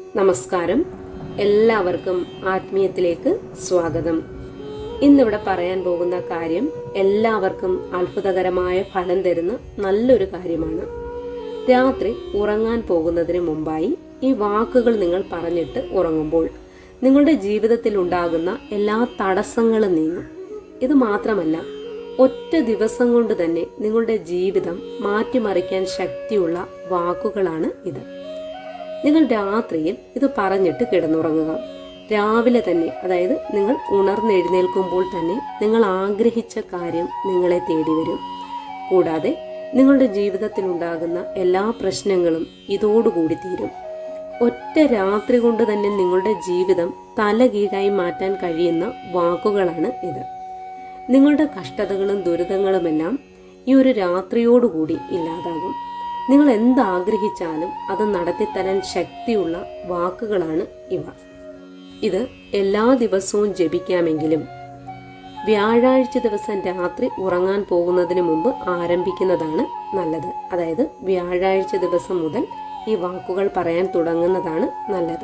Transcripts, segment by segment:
നമസ്കാരം എല്ലാവർക്കും ആത്മീയത്തിലേക്ക് സ്വാഗതം ഇന്നിവിടെ പറയാൻ പോകുന്ന കാര്യം എല്ലാവർക്കും അത്ഭുതകരമായ ഫലം തരുന്ന നല്ലൊരു കാര്യമാണ് രാത്രി ഉറങ്ങാൻ പോകുന്നതിന് മുമ്പായി ഈ വാക്കുകൾ നിങ്ങൾ പറഞ്ഞിട്ട് ഉറങ്ങുമ്പോൾ നിങ്ങളുടെ ജീവിതത്തിൽ ഉണ്ടാകുന്ന എല്ലാ തടസ്സങ്ങളും നീങ്ങും ഇത് മാത്രമല്ല ഒറ്റ ദിവസം കൊണ്ട് തന്നെ നിങ്ങളുടെ ജീവിതം മാറ്റിമറിക്കാൻ ശക്തിയുള്ള വാക്കുകളാണ് ഇത് നിങ്ങൾ രാത്രിയിൽ ഇത് പറഞ്ഞിട്ട് കിടന്നുറങ്ങുക രാവിലെ തന്നെ അതായത് നിങ്ങൾ ഉണർന്നെഴുന്നേൽക്കുമ്പോൾ തന്നെ നിങ്ങൾ ആഗ്രഹിച്ച കാര്യം നിങ്ങളെ തേടി വരും കൂടാതെ നിങ്ങളുടെ ജീവിതത്തിൽ ഉണ്ടാകുന്ന എല്ലാ പ്രശ്നങ്ങളും ഇതോടുകൂടി തീരും ഒറ്റ രാത്രി കൊണ്ട് തന്നെ നിങ്ങളുടെ ജീവിതം തലകീഴായി മാറ്റാൻ കഴിയുന്ന വാക്കുകളാണ് ഇത് നിങ്ങളുടെ കഷ്ടതകളും ദുരിതങ്ങളുമെല്ലാം ഈ ഒരു രാത്രിയോടുകൂടി ഇല്ലാതാകും നിങ്ങൾ എന്താഗ്രഹിച്ചാലും അത് നടത്തിത്തരാൻ ശക്തിയുള്ള വാക്കുകളാണ് ഇവ ഇത് എല്ലാ ദിവസവും ജപിക്കാമെങ്കിലും വ്യാഴാഴ്ച ദിവസം രാത്രി ഉറങ്ങാൻ പോകുന്നതിന് മുമ്പ് ആരംഭിക്കുന്നതാണ് നല്ലത് അതായത് വ്യാഴാഴ്ച ദിവസം മുതൽ ഈ വാക്കുകൾ പറയാൻ തുടങ്ങുന്നതാണ് നല്ലത്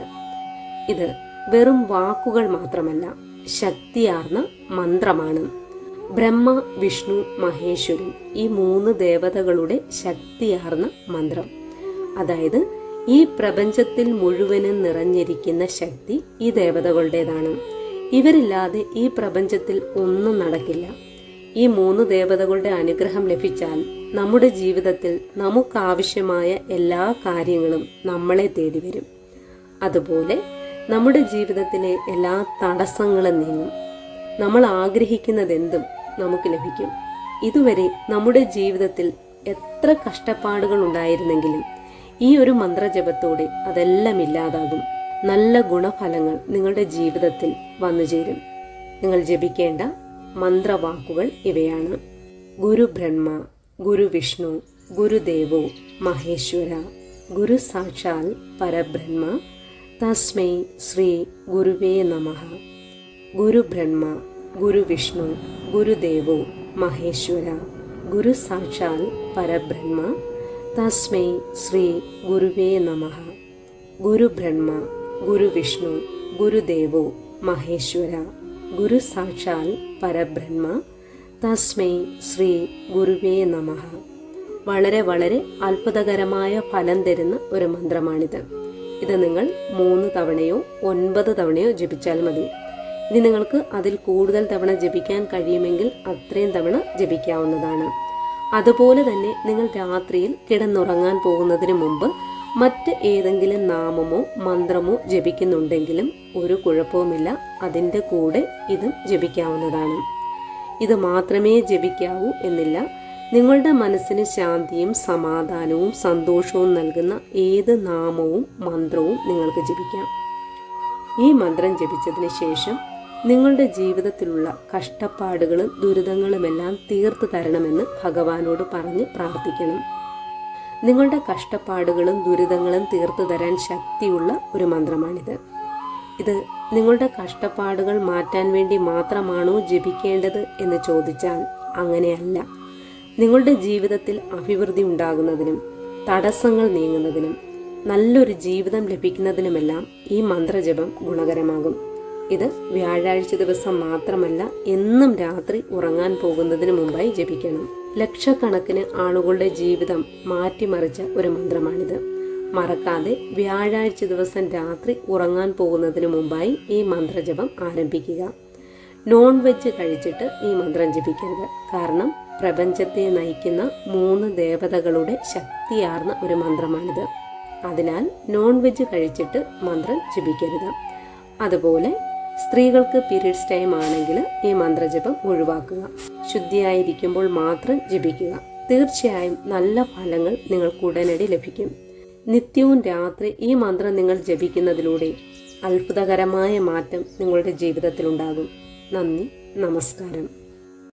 ഇത് വെറും വാക്കുകൾ മാത്രമല്ല ശക്തിയാർന്ന മന്ത്രമാണ് ബ്രഹ്മ വിഷ്ണു മഹേശ്വരൻ ഈ മൂന്ന് ദേവതകളുടെ ശക്തിയാർന്ന മന്ത്രം അതായത് ഈ പ്രപഞ്ചത്തിൽ മുഴുവനും നിറഞ്ഞിരിക്കുന്ന ശക്തി ഈ ദേവതകളുടേതാണ് ഇവരില്ലാതെ ഈ പ്രപഞ്ചത്തിൽ ഒന്നും നടക്കില്ല ഈ മൂന്ന് ദേവതകളുടെ അനുഗ്രഹം ലഭിച്ചാൽ നമ്മുടെ ജീവിതത്തിൽ നമുക്കാവശ്യമായ എല്ലാ കാര്യങ്ങളും നമ്മളെ തേടി വരും അതുപോലെ നമ്മുടെ ജീവിതത്തിലെ എല്ലാ തടസ്സങ്ങളും നീങ്ങും നമ്മൾ ആഗ്രഹിക്കുന്നതെന്തും നമുക്ക് ലഭിക്കും ഇതുവരെ നമ്മുടെ ജീവിതത്തിൽ എത്ര കഷ്ടപ്പാടുകൾ ഉണ്ടായിരുന്നെങ്കിലും ഈ ഒരു മന്ത്രജപത്തോടെ അതെല്ലാം ഇല്ലാതാകും നല്ല ഗുണഫലങ്ങൾ നിങ്ങളുടെ ജീവിതത്തിൽ വന്നു ചേരും നിങ്ങൾ ജപിക്കേണ്ട മന്ത്രവാക്കുകൾ ഇവയാണ് ഗുരു ബ്രഹ്മ ഗുരു വിഷ്ണു ഗുരുദേവോ മഹേശ്വര ഗുരു സാക്ഷാൽ പരബ്രഹ്മ തസ്മൈ ശ്രീ ഗുരുവേ നമഃ ഗുരു ബ്രഹ്മ ഗുരു വിഷ്ണു ഗുരുദേവോ മഹേശ്വര ഗുരു സാക്ഷാൽ പരബ്രഹ്മ തസ്മൈ ശ്രീ ഗുരുവേ നമഃ ഗുരു ബ്രഹ്മ ഗുരു വിഷ്ണു ഗുരുദേവോ മഹേശ്വര ഗുരു സാക്ഷാൽ പരബ്രഹ്മ തസ്മൈ ശ്രീ ഗുരുവേ നമഃ വളരെ വളരെ അത്ഭുതകരമായ ഫലം തരുന്ന ഒരു മന്ത്രമാണിത് ഇത് നിങ്ങൾ മൂന്ന് തവണയോ ഒൻപത് തവണയോ ജപിച്ചാൽ മതി ഇനി നിങ്ങൾക്ക് അതിൽ കൂടുതൽ തവണ ജപിക്കാൻ കഴിയുമെങ്കിൽ അത്രയും തവണ ജപിക്കാവുന്നതാണ് അതുപോലെ തന്നെ നിങ്ങൾ രാത്രിയിൽ കിടന്നുറങ്ങാൻ പോകുന്നതിന് മുമ്പ് മറ്റ് ഏതെങ്കിലും നാമമോ മന്ത്രമോ ജപിക്കുന്നുണ്ടെങ്കിലും ഒരു കുഴപ്പവുമില്ല അതിൻ്റെ കൂടെ ഇതും ജപിക്കാവുന്നതാണ് ഇത് മാത്രമേ ജപിക്കാവൂ എന്നില്ല നിങ്ങളുടെ മനസ്സിന് ശാന്തിയും സമാധാനവും സന്തോഷവും നൽകുന്ന ഏത് നാമവും മന്ത്രവും നിങ്ങൾക്ക് ജപിക്കാം ഈ മന്ത്രം ജപിച്ചതിന് ശേഷം നിങ്ങളുടെ ജീവിതത്തിലുള്ള കഷ്ടപ്പാടുകളും ദുരിതങ്ങളുമെല്ലാം തീർത്തു തരണമെന്ന് ഭഗവാനോട് പറഞ്ഞ് പ്രാർത്ഥിക്കണം നിങ്ങളുടെ കഷ്ടപ്പാടുകളും ദുരിതങ്ങളും തീർത്തു തരാൻ ശക്തിയുള്ള ഒരു മന്ത്രമാണിത് ഇത് നിങ്ങളുടെ കഷ്ടപ്പാടുകൾ മാറ്റാൻ വേണ്ടി മാത്രമാണോ ജപിക്കേണ്ടത് എന്ന് ചോദിച്ചാൽ അങ്ങനെയല്ല നിങ്ങളുടെ ജീവിതത്തിൽ അഭിവൃദ്ധി ഉണ്ടാകുന്നതിനും തടസ്സങ്ങൾ നീങ്ങുന്നതിനും നല്ലൊരു ജീവിതം ലഭിക്കുന്നതിനുമെല്ലാം ഈ മന്ത്രജപം ഗുണകരമാകും ഇത് വ്യാഴാഴ്ച ദിവസം മാത്രമല്ല എന്നും രാത്രി ഉറങ്ങാൻ പോകുന്നതിന് മുമ്പായി ജപിക്കണം ലക്ഷക്കണക്കിന് ആളുകളുടെ ജീവിതം മാറ്റിമറിച്ച ഒരു മന്ത്രമാണിത് മറക്കാതെ വ്യാഴാഴ്ച ദിവസം രാത്രി ഉറങ്ങാൻ പോകുന്നതിന് മുമ്പായി ഈ മന്ത്രജപം ആരംഭിക്കുക നോൺ വെജ് കഴിച്ചിട്ട് ഈ മന്ത്രം ജപിക്കരുത് കാരണം പ്രപഞ്ചത്തെ നയിക്കുന്ന മൂന്ന് ദേവതകളുടെ ശക്തിയാർന്ന ഒരു മന്ത്രമാണിത് അതിനാൽ നോൺ വെജ് കഴിച്ചിട്ട് മന്ത്രം ജപിക്കരുത് അതുപോലെ സ്ത്രീകൾക്ക് പീരീഡ്സ് ടൈം ആണെങ്കിൽ ഈ മന്ത്രജപം ഒഴിവാക്കുക ശുദ്ധിയായിരിക്കുമ്പോൾ മാത്രം ജപിക്കുക തീർച്ചയായും നല്ല ഫലങ്ങൾ നിങ്ങൾക്ക് ഉടനടി ലഭിക്കും നിത്യവും രാത്രി ഈ മന്ത്രം നിങ്ങൾ ജപിക്കുന്നതിലൂടെ അത്ഭുതകരമായ മാറ്റം നിങ്ങളുടെ ജീവിതത്തിലുണ്ടാകും നന്ദി നമസ്കാരം